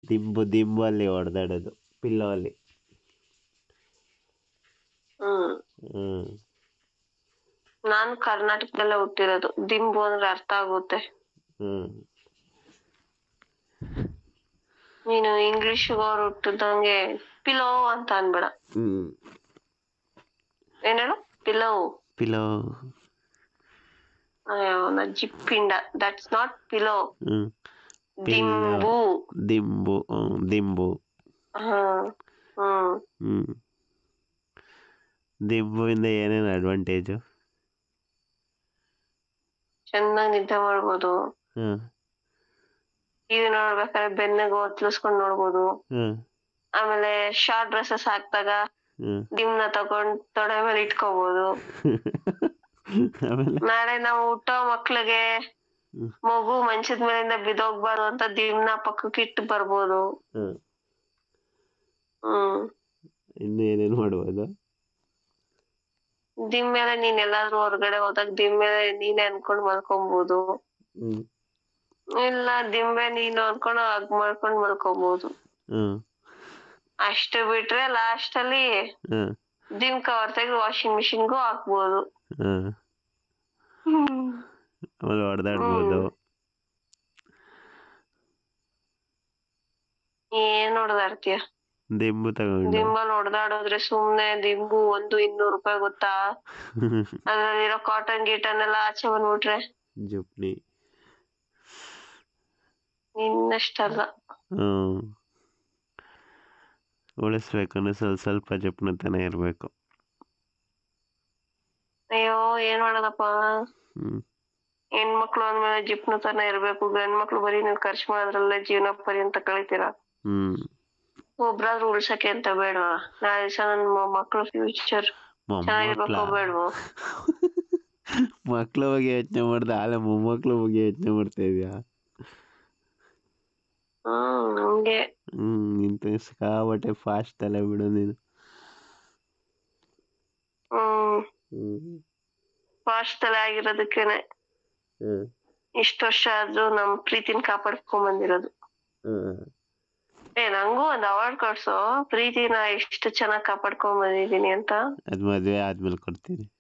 ದಿಂಬು ದಿಂಬು ಅಲ್ಲಿ ಹೊಡೆದಾಡೋದು ಪಿಲ್ಲೋ ಅಲ್ಲಿ ಹ್ಮ್ ಹ್ಮ್ ನಾನು ಕರ್ನಾಟಕದಲ್ಲೇ ಹುಟ್ಟಿರೋದು ದಿಂಬು ಅಂದ್ರೆ ಅರ್ಥ ಆಗುತ್ತೆ ಹ್ಮ್ ನೀನು ಇಂಗ್ಲಿಷ್ ಅವ್ರು ಹುಟ್ಟಿದಂಗೆ ಪಿಲೋ ಅಂತ ಅನ್ಬೇಡ ಹ್ಮ್ ಏನ್ ಹೇಳು ಪಿಲೋ ಪಿಲ್ಲೋ ಜಿಪ್ಪಿಂಡ ದಟ್ಸ್ ನಾಟ್ ಪಿಲೋ ಹ್ಮ್ ದಿಂಬು ದಿಂಬು ಹ್ಮ್ ದಿಂಬು ಹ್ಮ್ ಹ್ಮ್ ಹ್ಮ್ ದಿಂಬುವಿಂದ ಏನೇನು ಅಡ್ವಾಂಟೇಜು ಚೆನ್ನಾಗಿ ನಿದ್ದೆ ಮಾಡ್ಬೋದು ಹ್ಮ್ ಟಿವಿ ನೋಡ್ಬೇಕಾದ್ರೆ ಬೆನ್ನಿಗೆ ಒತ್ಲಿಸ್ಕೊಂಡ್ ನೋಡ್ಬೋದು ಹ್ಮ್ ಆಮೇಲೆ ಶಾರ್ಟ್ ಡ್ರೆಸ್ಸಸ್ ಹಾಕ್ದಾಗ ಹ್ಮ್ ಡಿಮ್ನ ತಗೊಂಡ್ ತೊಡೆ ಮೇಲೆ ಇಟ್ಕೋಬಹುದು ಆಮೇಲೆ ನಾಳೆ ನಾವು ಹುಟ್ಟೋ ಮಕ್ಳಿಗೆ ಹ್ಮ್. ಮಗು ಮಂಚದ ಮೇಲಿಂದ ಬಿದೋಗ್ಬಾರ್ದು ಅಂತ ದಿಮ್ನ ಪಕ್ಕಕ್ಕೆ ಇಟ್ಟು ಬರ್ಬೋದು ಹ್ಮ್ ಹ್ಮ್ ಇನ್ನು ಏನೇನು ಮಾಡ್ಬೋದು ದಿಮ್ ಮೇಲೆ ನೀನ್ ಎಲ್ಲಾದ್ರೂ ಹೊರಗಡೆ ಹೋದಾಗ ದಿಮ್ ಮೇಲೆ ನೀನೇ ಅನ್ಕೊಂಡ್ ಮಲ್ಕೊಬಹುದು ಹ್ಮ್ ಇಲ್ಲ ದಿಂಬೆ ನೀನು ಅನ್ಕೊಂಡು ಹಗ್ ಮಾಡ್ಕೊಂಡ್ ಮಲ್ಕೊಬಹುದು ಹ್ಮ್ ಅಷ್ಟು ಬಿಟ್ರೆ ಲಾಸ್ಟ್ ಅಲ್ಲಿ ಹ್ಮ್ ದಿಮ್ ಕವರ್ ತೆಗೆದು ವಾಷಿಂಗ್ ಮಿಷಿನ್ಗೂ ಹಾಕ್ಬೋದು ಹ್ಮ್ ಆಮೇಲೆ ಹೊಡೆದಾಡ್ಬೋದು ಏನ್ ಹೊಡ್ದಾಡ್ತೀಯ ದಿಂಬು ತಗೊಂಡು ದಿಂಬಲ್ ಹೊಡ್ದಾಡೋದ್ರೆ ಸುಮ್ನೆ ದಿಂಬು ಒಂದು ಇನ್ನೂರು ರೂಪಾಯಿ ಗೊತ್ತಾ ಅದ್ರಲ್ಲಿರೋ ಕಾಟನ್ ಗೀಟನ್ ಎಲ್ಲ ಆಚೆ ಬಂದ್ಬಿಟ್ರೆ ಜುಪ್ನಿ ನಿನ್ನಷ್ಟಲ್ಲ ಹ್ಮ್ ಉಳಿಸ್ಬೇಕಂದ್ರೆ ಸ್ವಲ್ಪ ಸ್ವಲ್ಪ ಜಪ್ನತನ ಇರಬೇಕು ಅಯ್ಯೋ ಏನ್ ಮಾಡೋದಪ್ಪ ಹ್ಮ್ ಹೆಣ್ಮಕ್ಳು ಅಂದ್ಮೇಲೆ ಜಿಪ್ನುತನ ಇರ್ಬೇಕು ಗಂಡ್ಮಕ್ಳು ಬರೀ ನೀವು ಖರ್ಚು ಮಾಡೋದ್ರಲ್ಲೇ ಜೀವನ ಪರ್ಯಂತ ಕಳಿತೀರ ಹ್ಮ್ ಒಬ್ರಾದ್ರೂ ಉಳ್ಸಕ್ಕೆ ಅಂತ ಬೇಡವಾ ನಾಳೆ ದಿವಸ ನನ್ ಮಕ್ಳು ಫ್ಯೂಚರ್ ಚೆನ್ನಾಗಿರ್ಬೇಕು ಮೊಮ್ಮಕ್ಳ ಬೇಡವಾ ಮಕ್ಳ ಬಗ್ಗೆ ಯೋಚನೆ ಮಾಡ್ದೆ ಆಲೆ ಮೊಮ್ಮಕ್ಳ ಬಗ್ಗೆ ಯೋಚನೆ ಮಾಡ್ತಾ ಇದೀಯಾ ಹ್ಮ್ ಹಂಗೆ ಹ್ಮ್ ನಿಂತ ಸಿಕ್ಕಾಬಟ್ಟೆ ಫಾಸ್ಟ್ ತಲೆ ಬಿಡು ನೀನು ಹ್ಮ್ ಹ್ಮ್ ಫಾಸ್ಟ್ ತಲೆ ಆಗಿರೋದಕ್ಕೇನೆ ಹ್ಮ್ ಇಷ್ಟ ವರ್ಷ ಆದ್ರೂ ನಮ್ ಪ್ರೀತಿನ ಕಾಪಾಡ್ಕೊಂಡ್ ಬಂದಿರೋದು ಹ್ಮ್ ಏ ನಂಗೂ ಒಂದ್ ಅವಾರ್ಡ್ ಕೊಡ್ಸು ಪ್ರೀತಿನ ಎಷ್ಟು ಚೆನ್ನಾಗ್ ಕಾಪಾಡ್ಕೊಂಡ್ ಬಂದಿದೀನಿ ಅಂತ ಅದ್ ಮದ್ವೆ ಆದ್ಮೇಲೆ ಕೊಡ್ತೀನಿ